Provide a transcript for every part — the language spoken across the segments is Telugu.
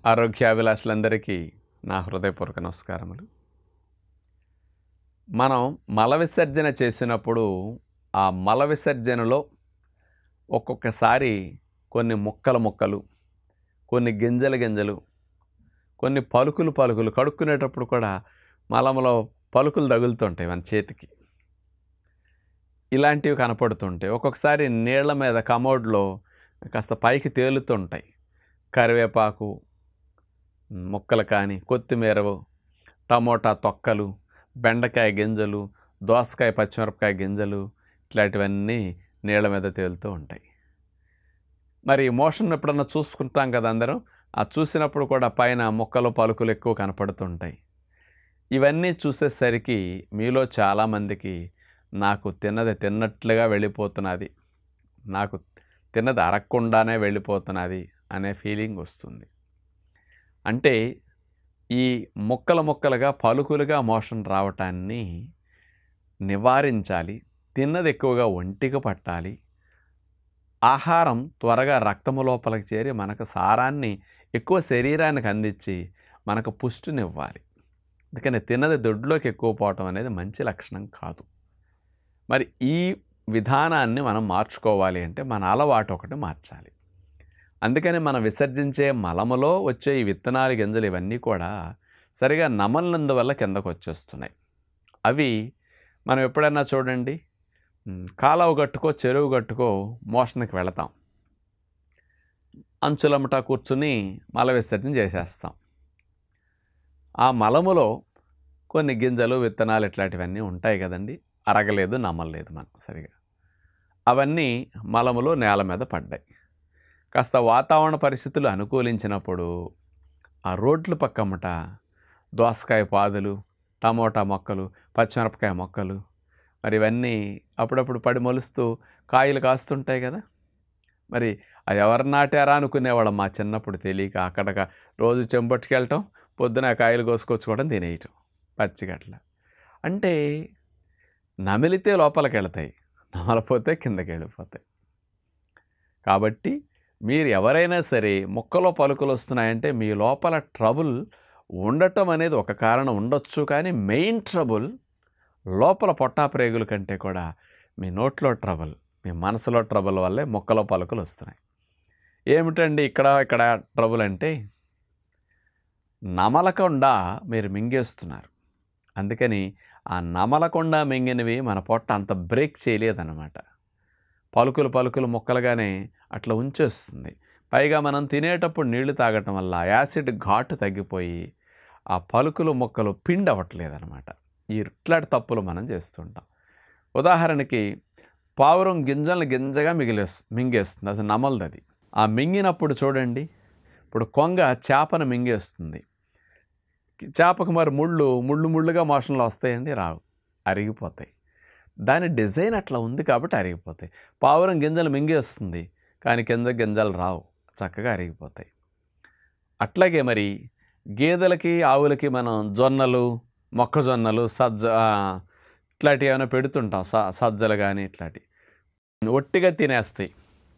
ఆరోగ్యాభిలాషులందరికీ నా హృదయపూర్వక నమస్కారములు మనం మల విసర్జన చేసినప్పుడు ఆ మల విసర్జనలో ఒక్కొక్కసారి కొన్ని ముక్కలు ముక్కలు కొన్ని గింజలు గింజలు కొన్ని పలుకులు పలుకులు కడుక్కునేటప్పుడు కూడా మలంలో పలుకులు తగులుతుంటాయి మన చేతికి ఇలాంటివి కనపడుతుంటాయి ఒక్కొక్కసారి నీళ్ల మీద కమోడ్లో కాస్త పైకి తేలుతుంటాయి కరివేపాకు ముక్కలు కానీ కొత్తిమీర టమోటా తొక్కలు బెండకాయ గింజలు దోసకాయ పచ్చిమిరపకాయ గింజలు ఇట్లాంటివన్నీ నీళ్ళ మీద తేలుతూ ఉంటాయి మరి మోషన్ ఎప్పుడన్నా చూసుకుంటాం కదా అందరం ఆ చూసినప్పుడు కూడా పైన మొక్కలు పలుకులు ఎక్కువ కనపడుతుంటాయి ఇవన్నీ చూసేసరికి మీలో చాలామందికి నాకు తిన్నది తిన్నట్లుగా వెళ్ళిపోతున్నది నాకు తిన్నది అరగకుండానే వెళ్ళిపోతున్నది అనే ఫీలింగ్ వస్తుంది అంటే ఈ ముక్కలు ముక్కలుగా పలుకులుగా మోషన్ రావటాన్ని నివారించాలి తిన్నది ఎక్కువగా ఒంటికి పట్టాలి ఆహారం త్వరగా రక్తము లోపలికి చేరి మనకు సారాన్ని ఎక్కువ శరీరానికి అందించి మనకు పుష్టినివ్వాలి అందుకని తిన్నది దొడ్లోకి ఎక్కువ పోవటం అనేది మంచి లక్షణం కాదు మరి ఈ విధానాన్ని మనం మార్చుకోవాలి అంటే మన అలవాటు ఒకటి మార్చాలి అందుకని మనం విసర్జించే మలములో వచ్చే ఈ విత్తనాలు గింజలు ఇవన్నీ కూడా సరిగా నమలినందువల్ల కిందకు వచ్చేస్తున్నాయి అవి మనం ఎప్పుడైనా చూడండి ఉమ్, కాలువ గట్టుకో చెరువు గట్టుకో మోషన్కి వెళతాం అంచులమ్మట కూర్చుని మల విసర్జన చేసేస్తాం ఆ మలములో కొన్ని గింజలు విత్తనాలు ఇట్లాంటివన్నీ ఉంటాయి కదండి అరగలేదు నమ్మలేదు మనం సరిగా అవన్నీ మలములో నేల మీద పడ్డాయి కాస్త వాతావరణ పరిస్థితులు అనుకూలించినప్పుడు ఆ రోడ్ల పక్కమ్మట దోసకాయ పాదులు టమోటా మొక్కలు పచ్చిమిరపకాయ మొక్కలు మరి ఇవన్నీ అప్పుడప్పుడు పడి మొలుస్తూ కాయలు కాస్తుంటాయి కదా మరి అది ఎవరు నాటారా అనుకునేవాళ్ళం మా చిన్నప్పుడు తెలియక అక్కడక రోజు చెంపట్టుకెళ్ళటం పొద్దున ఆ కాయలు కోసుకొచ్చుకోవడం తినేయటం పచ్చిగట్ల అంటే నమిలితే లోపలికి వెళతాయి నమలపోతే కిందకి వెళ్ళిపోతాయి కాబట్టి మీరు ఎవరైనా సరే మొక్కలో పలుకులు వస్తున్నాయంటే మీ లోపల ట్రబుల్ ఉండటం అనేది ఒక కారణం ఉండొచ్చు కానీ మెయిన్ ట్రబుల్ లోపల పొట్టా ప్రేగుల కంటే కూడా మీ నోట్లో ట్రబుల్ మీ మనసులో ట్రబుల్ వల్లే మొక్కలో పలుకులు వస్తున్నాయి ఏమిటండి ఇక్కడ ఇక్కడ ట్రబుల్ అంటే నమలకుండా మీరు మింగేస్తున్నారు అందుకని ఆ నమలకుండా మింగినవి మన పొట్ట అంత బ్రేక్ చేయలేదన్నమాట పలుకులు పలుకులు మొక్కలుగానే అట్లా ఉంచేస్తుంది పైగా మనం తినేటప్పుడు నీళ్లు తాగటం వల్ల యాసిడ్ ఘాటు తగ్గిపోయి ఆ పలుకులు మొక్కలు పిండి అవ్వట్లేదన్నమాట ఈ ఇట్లాంటి తప్పులు మనం చేస్తుంటాం ఉదాహరణకి పావురం గింజలను గింజగా మిగిలేస్ మింగేస్తుంది అది నమలది అది ఆ మింగినప్పుడు చూడండి ఇప్పుడు కొంగ చేపను మింగేస్తుంది చేపకు మరి ముళ్ళు ముళ్ళు ముళ్ళుగా మోషన్లో వస్తాయండి రావు అరిగిపోతాయి దాని డిజైన్ అట్లా ఉంది కాబట్టి అరిగిపోతాయి పావురం గింజలు మింగేస్తుంది కానీ కింద గింజలు రావు చక్కగా అరిగిపోతాయి అట్లాగే మరి గేదెలకి ఆవులకి మనం జొన్నలు మొక్కజొన్నలు సజ్జ ఆ, ఇట్లాంటివి ఏమైనా పెడుతుంటాం స సజ్జలు కానీ ఇట్లాంటివి ఒట్టిగా తినేస్తాయి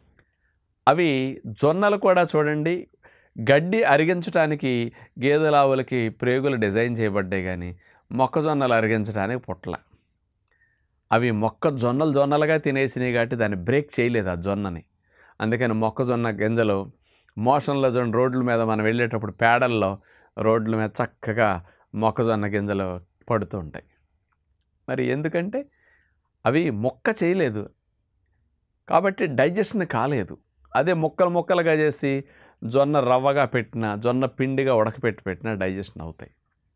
అవి జొన్నలు కూడా చూడండి గడ్డి అరిగించడానికి గేదెల ఆవులకి ప్రేగులు డిజైన్ చేయబడ్డాయి కానీ మొక్కజొన్నలు అరిగించడానికి పుట్ల అవి మొక్కజొన్నలు జొన్నలుగా తినేసినాయి కాబట్టి దాన్ని బ్రేక్ చేయలేదు ఆ జొన్నని అందుకని మొక్కజొన్న గింజలు మోషన్లో చూడండి రోడ్ల మీద మనం వెళ్ళేటప్పుడు పేడల్లో రోడ్ల మీద చక్కగా మొక్కజొన్న గింజలు పడుతూ ఉంటాయి మరి ఎందుకంటే అవి మొక్క చేయలేదు కాబట్టి డైజెషన్ కాలేదు అదే ముక్కలు ముక్కలుగా చేసి జొన్న రవ్వగా పెట్టిన జొన్న పిండిగా ఉడకపెట్టి పెట్టినా డైజెషన్ అవుతాయి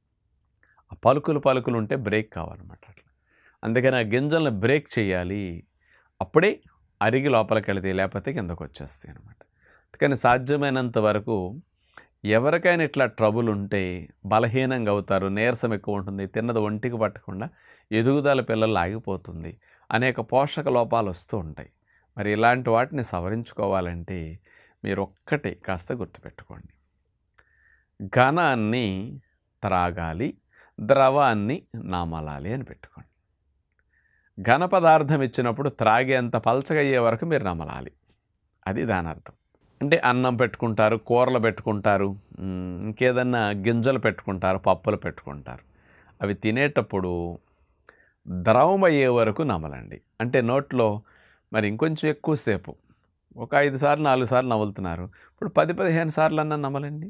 ఆ పలుకులు పలుకులు ఉంటే బ్రేక్ కావాలన్నమాట అట్లా అందుకని ఆ గింజలను బ్రేక్ చేయాలి అప్పుడే అరిగి లోపలికి వెళితే లేకపోతే కిందకు వచ్చేస్తాయి అనమాట అందుకని సాధ్యమైనంత వరకు ఎవరికైనా ఇట్లా ట్రబుల్ ఉంటే బలహీనంగా అవుతారు నీరసం ఎక్కువ ఉంటుంది తిన్నది ఒంటికి పట్టకుండా ఎదుగుదల పిల్లలు ఆగిపోతుంది అనేక పోషక లోపాలు వస్తూ ఉంటాయి మరి ఇలాంటి వాటిని సవరించుకోవాలంటే మీరు ఒక్కటే కాస్త గుర్తుపెట్టుకోండి ఘనాన్ని త్రాగాలి ద్రవాన్ని నామలాలి అని పెట్టుకోండి ఘన పదార్థం ఇచ్చినప్పుడు త్రాగేంత పలచగయ్యే వరకు మీరు నమలాలి అది దాని అర్థం అంటే అన్నం పెట్టుకుంటారు కూరలు పెట్టుకుంటారు మ్, ఇంకేదన్నా గింజలు పెట్టుకుంటారు పప్పులు పెట్టుకుంటారు అవి తినేటప్పుడు ద్రవం అయ్యే వరకు నమలండి అంటే నోట్లో మరి ఇంకొంచెం ఎక్కువసేపు ఒక ఐదు సార్లు నాలుగు సార్లు నములుతున్నారు ఇప్పుడు పది పదిహేను సార్లు అన్నా నమలండి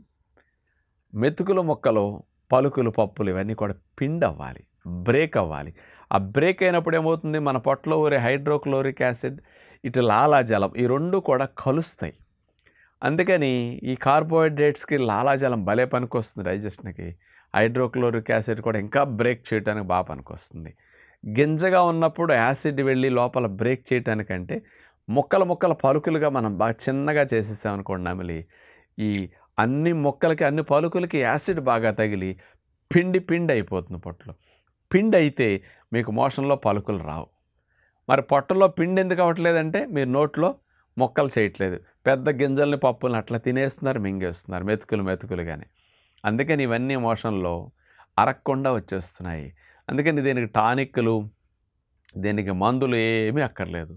మెతుకులు మొక్కలు పలుకులు పప్పులు ఇవన్నీ కూడా పిండి అవ్వాలి బ్రేక్ అవ్వాలి ఆ బ్రేక్ అయినప్పుడు ఏమవుతుంది మన పొట్టలో ఊరే హైడ్రోక్లోరిక్ యాసిడ్ ఇటు లాలాజలం ఈ రెండు కూడా కలుస్తాయి అందుకని ఈ కార్బోహైడ్రేట్స్కి లాలాజలం భలే పనికొస్తుంది డైజెషన్కి హైడ్రోక్లోరిక్ యాసిడ్ కూడా ఇంకా బ్రేక్ చేయడానికి బాగా పనికొస్తుంది గింజగా ఉన్నప్పుడు యాసిడ్ వెళ్ళి లోపల బ్రేక్ చేయటానికంటే ముక్కల ముక్కల పలుకులుగా మనం బాగా చిన్నగా చేసేసామనుకోండి నమిలి ఈ అన్ని మొక్కలకి అన్ని పలుకులకి యాసిడ్ బాగా తగిలి పిండి పిండి అయిపోతుంది పొట్టలో పిండి అయితే మీకు మోషన్లో పలుకులు రావు మరి పొట్టలో పిండి ఎందుకు అవ్వట్లేదంటే మీరు నోట్లో మొక్కలు చేయట్లేదు పెద్ద గింజల్ని పప్పుల్ని అట్లా తినేస్తున్నారు మింగేస్తున్నారు మెతుకులు మెతుకులుగానే అందుకని ఇవన్నీ మోషన్లో అరక్కుండా వచ్చేస్తున్నాయి అందుకని దీనికి టానిక్లు దీనికి మందులు ఏమీ అక్కర్లేదు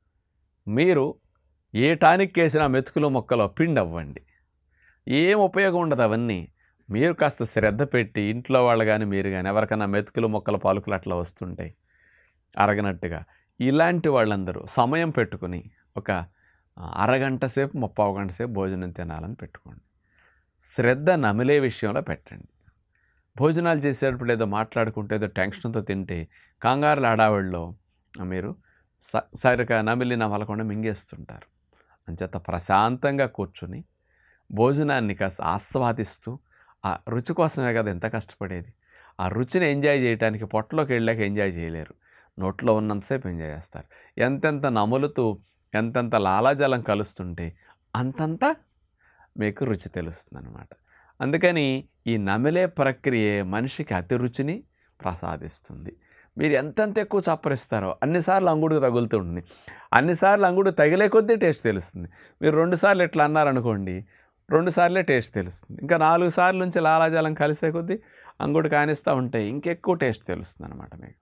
మీరు ఏ టానిక్ వేసినా మెతుకులు మొక్కలో పిండి అవ్వండి ఏం ఉపయోగం ఉండదు అవన్నీ మీరు కాస్త శ్రద్ధ పెట్టి ఇంట్లో వాళ్ళు కానీ మీరు కానీ ఎవరికైనా మెతుకులు మొక్కల పాలుకులు అట్లా వస్తుంటాయి అరగనట్టుగా ఇలాంటి వాళ్ళందరూ సమయం పెట్టుకుని ఒక ఆ, అరగంట సేపు ముప్పావు గంట సేపు భోజనం తినాలని పెట్టుకోండి శ్రద్ధ నమిలే విషయంలో పెట్టండి భోజనాలు చేసేటప్పుడు ఏదో మాట్లాడుకుంటే ఏదో టెన్షన్తో తింటే కంగారుల హడావిడిలో మీరు స సరిగా నమిలి నమలకుండా మింగేస్తుంటారు అంచేత ప్రశాంతంగా కూర్చుని భోజనాన్ని కాస్త ఆస్వాదిస్తూ ఆ రుచి కోసమే కదా ఎంత కష్టపడేది ఆ రుచిని ఎంజాయ్ చేయడానికి పొట్టలోకి వెళ్ళాక ఎంజాయ్ చేయలేరు నోట్లో ఉన్నంతసేపు ఎంజాయ్ చేస్తారు ఎంతెంత నములుతూ ఎంతెంత లాలాజలం కలుస్తుంటే అంతంత మీకు రుచి తెలుస్తుంది అనమాట అందుకని ఈ నమిలే ప్రక్రియే మనిషికి అతి రుచిని ప్రసాదిస్తుంది మీరు ఎంతెంత ఎక్కువ చప్పరిస్తారో అన్నిసార్లు అంగుడికి తగులుతుంది అన్నిసార్లు అంగుడు తగిలే కొద్దీ టేస్ట్ తెలుస్తుంది మీరు రెండుసార్లు ఇట్లా అన్నారనుకోండి రెండు సార్లే టేస్ట్ తెలుస్తుంది ఇంకా నాలుగు సార్లు నుంచి లాలాజలం కలిసే కొద్దీ అంగుడు కానిస్తూ ఉంటే ఇంకెక్కువ టేస్ట్ తెలుస్తుంది అనమాట మీకు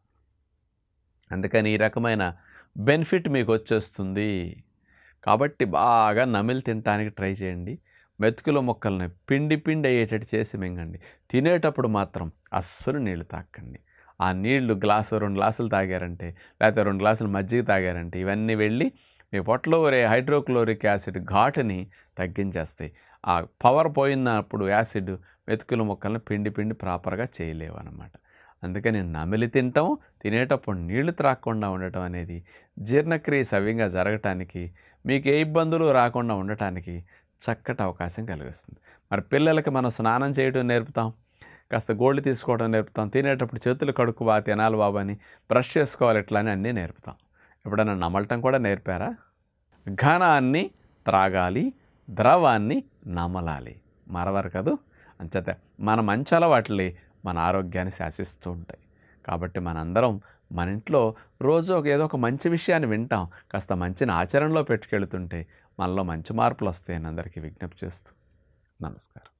అందుకని ఈ రకమైన బెనిఫిట్ మీకు వచ్చేస్తుంది కాబట్టి బాగా నమిలి తినడానికి ట్రై చేయండి మెతుకుల మొక్కల్ని పిండి పిండి అయ్యేటట్టు చేసి మింగండి తినేటప్పుడు మాత్రం అస్సలు నీళ్లు తాకండి ఆ నీళ్లు గ్లాసు రెండు గ్లాసులు తాగారంటే లేకపోతే రెండు గ్లాసులు మజ్జిగ తాగారంటే ఇవన్నీ వెళ్ళి మీ పొట్టలో ఊరే హైడ్రోక్లోరిక్ యాసిడ్ ఘాటుని తగ్గించేస్తాయి ఆ పవర్ పోయినప్పుడు యాసిడ్ మెతుకుల మొక్కలను పిండి పిండి ప్రాపర్గా చేయలేవు అనమాట అందుకని నమిలి తినటం తినేటప్పుడు నీళ్లు త్రాగకుండా ఉండటం అనేది జీర్ణక్రియ సవ్యంగా జరగటానికి మీకు ఏ ఇబ్బందులు రాకుండా ఉండటానికి చక్కటి అవకాశం కలిగిస్తుంది మరి పిల్లలకి మనం స్నానం చేయడం నేర్పుతాం కాస్త గోళ్ళు తీసుకోవడం నేర్పుతాం తినేటప్పుడు చేతులు కడుక్కు బాగా తినాలి బాబు అని బ్రష్ చేసుకోవాలి ఇట్లా అని అన్నీ నేర్పుతాం ఎప్పుడైనా నమలటం కూడా నేర్పారా ఘనాన్ని త్రాగాలి ద్రవాన్ని నమలాలి మరవరు కదూ అంచేత మన మంచి అలవాట్లే మన ఆరోగ్యాన్ని శాసిస్తూ ఉంటాయి కాబట్టి మనందరం మన ఇంట్లో రోజు ఒక ఏదో ఒక మంచి విషయాన్ని వింటాం కాస్త మంచిని ఆచరణలో పెట్టుకెళ్తుంటే మనలో మంచి మార్పులు వస్తాయని అందరికీ విజ్ఞప్తి చేస్తూ నమస్కారం